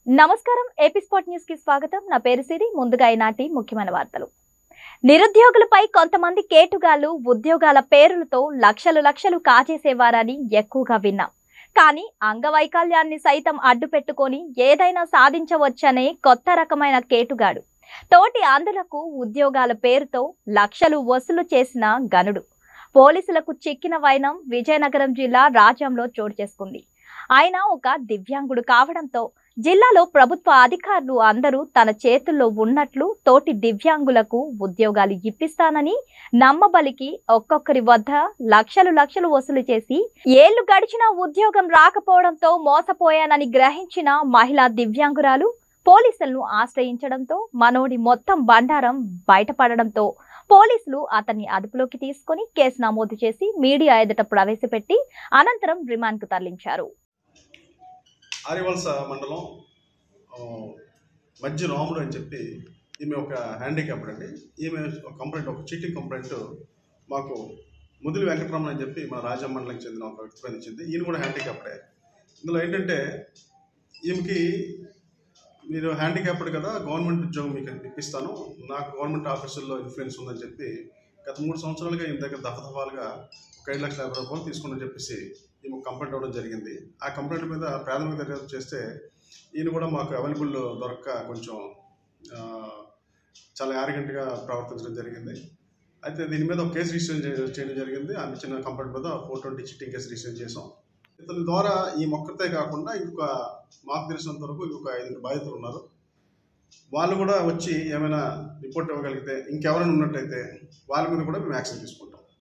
నమస్కారం AP spot news కి స్వాగతం నా పేరు సిరి ముందుగా ఈనాటి ముఖ్యమైన వార్తలు నిరుద్యోగులపై కొంతమంది కేటుగాళ్లు ఉద్యోగాల పేరులతో లక్షలు లక్షలు కాజేసేవారని ఎక్కువగా విన్నాం కానీ అంగవైకల్యాన్ని సైతం అడ్డు పెట్టుకొని ఏదైనా సాధించవచ్చనే కొత్త రకమైన కేటుగాడు తోటి ఆంధ్రులకు ఉద్యోగాల పేరుతో లక్షలు వసూలు చేసిన గనుడు పోలీసులకు చిక్కిన వైనం విజయనగరం జిల్లా రాజ్యంలో చోటు చేసుకుంది ఆయన ఒక దివ్యాంగుడు కావడంతో జిల్లాలో ప్రభుత్వ అధికారులు అందరూ తన చేతుల్లో ఉన్నట్లు తోటి దివ్యాంగులకు ఉద్యోగాలు ఇప్పిస్తానని నమ్మబలికి ఒక్కొక్కరి వద్ద లక్షలు లక్షలు వసూలు చేసి ఏళ్లు గడిచిన ఉద్యోగం రాకపోవడంతో మోసపోయానని గ్రహించిన మహిళా దివ్యాంగురాలు పోలీసులను ఆశ్రయించడంతో మనోడి మొత్తం బండారం బయటపడడంతో పోలీసులు అతన్ని అదుపులోకి తీసుకొని కేసు నమోదు చేసి మీడియా ఎదుట ప్రవేశపెట్టి అనంతరం రిమాండ్కు తరలించారు ఆరివలస మండలం ఆ, మధ్య రాముడు అని చెప్పి ఈమె ఒక హ్యాండిక్యాప్డ్ అండి ఈమె ఒక కంప్లైంట్ ఒక చీటింగ్ కంప్లైంట్ మాకు ముదిలి వెంకటరమణ అని చెప్పి మన రాజం మండలంకి చెందిన ఒక వ్యక్తి పైన ఇచ్చింది ఈయన కూడా హ్యాండిక్యాప్డే ఇందులో ఏంటంటే ఈమెకి మీరు హ్యాండిక్యాప్డ్ కదా గవర్నమెంట్ ఉద్యోగం మీకు ఇప్పిస్తాను నాకు గవర్నమెంట్ ఆఫీసుల్లో ఇన్ఫ్లుయెన్స్ ఉందని చెప్పి గత మూడు సంవత్సరాలుగా ఈయన దగ్గర దఫదఫాలుగా ఒక ఐదు లక్షల యాభై రూపాయలు తీసుకుని చెప్పేసి ఈమె కంప్లైంట్ అవ్వడం జరిగింది ఆ కంప్లైంట్ మీద ప్రాథమిక దర్యాప్తు చేస్తే ఈయన కూడా మాకు అవైలబుల్ దొరక్క కొంచెం ఆ, చాలా యారగెంట్గా ప్రవర్తించడం జరిగింది అయితే దీని మీద ఒక కేసు రిజిస్టర్ చే- చేయడం జరిగింది ఆమె చిన్న కంప్లైంట్ మీద four twenty cheating case register చేసాం ఇతని ద్వారా ఈ మొక్కతే కాకుండా ఇంకొక మాకు తెలిసినంత వరకు ఇంకొక ఐదుగురు బాధితులు ఉన్నారు వాళ్ళు కూడా వచ్చి ఏమైనా రిపోర్ట్ ఇవ్వగలిగితే ఇంకెవరైనా ఉన్నట్టయితే వాళ్ళ మీద కూడా మేము యాక్షన్ తీసుకుంటాం